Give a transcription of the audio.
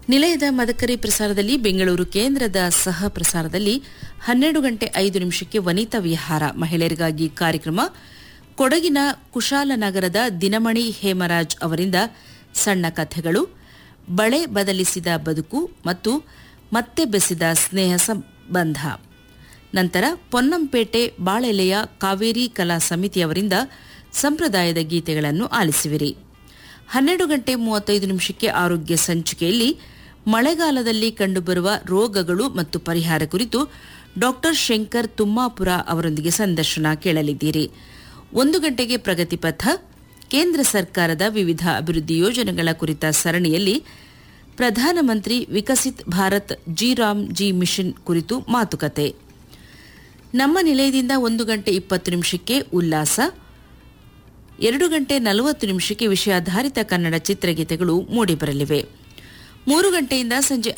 ನಿಲಯದ ಮದಕರಿ ಪ್ರಸಾರದಲ್ಲಿ ಬೆಂಗಳೂರು ಕೇಂದ್ರದ ಸಹ ಪ್ರಸಾರದಲ್ಲಿ ಹನ್ನೆರಡು ಗಂಟೆ ಐದು ನಿಮಿಷಕ್ಕೆ ವನಿತಾ ವಿಹಾರ ಮಹಿಳೆಯರಿಗಾಗಿ ಕಾರ್ಯಕ್ರಮ ಕೊಡಗಿನ ಕುಶಾಲನಗರದ ದಿನಮಣಿ ಹೇಮರಾಜ್ ಅವರಿಂದ ಸಣ್ಣ ಕಥೆಗಳು ಬಳೆ ಬದಲಿಸಿದ ಬದುಕು ಮತ್ತು ಮತ್ತೆ ಬೆಸೆದ ಸ್ನೇಹ ಸಂಬಂಧ ನಂತರ ಪೊನ್ನಂಪೇಟೆ ಬಾಳೆಲೆಯ ಕಾವೇರಿ ಕಲಾ ಸಮಿತಿಯವರಿಂದ ಸಂಪ್ರದಾಯದ ಗೀತೆಗಳನ್ನು ಆಲಿಸುವಿರಿ ಹನ್ನೆರಡು ಗಂಟೆ ಮೂವತ್ತೈದು ನಿಮಿಷಕ್ಕೆ ಆರೋಗ್ಯ ಸಂಚಿಕೆಯಲ್ಲಿ ಮಳೆಗಾಲದಲ್ಲಿ ಕಂಡುಬರುವ ರೋಗಗಳು ಮತ್ತು ಪರಿಹಾರ ಕುರಿತು ಡಾಕ್ಟರ್ ಶಂಕರ್ ತುಮ್ಮಾಪುರ ಅವರೊಂದಿಗೆ ಸಂದರ್ಶನ ಕೇಳಲಿದ್ದೀರಿ ಒಂದು ಗಂಟೆಗೆ ಪ್ರಗತಿ ಪಥ ಕೇಂದ್ರ ಸರ್ಕಾರದ ವಿವಿಧ ಅಭಿವೃದ್ಧಿ ಯೋಜನೆಗಳ ಕುರಿತ ಸರಣಿಯಲ್ಲಿ ಪ್ರಧಾನಮಂತ್ರಿ Viksit Bharat G RAM G mission ಕುರಿತು ಮಾತುಕತೆ ನಮ್ಮ ನಿಲಯದಿಂದ ಒಂದು ಗಂಟೆ ಇಪ್ಪತ್ತು ನಿಮಿಷಕ್ಕೆ ಉಲ್ಲಾಸ ಎರಡು ಗಂಟೆ ನಲವತ್ತು ನಿಮಿಷಕ್ಕೆ ವಿಷಯಾಧಾರಿತ ಕನ್ನಡ ಚಿತ್ರಗೀತೆಗಳು ಮೂಡಿಬರಲಿವೆ ಮೂರು ಗಂಟೆಯಿಂದ ಸಂಜೆ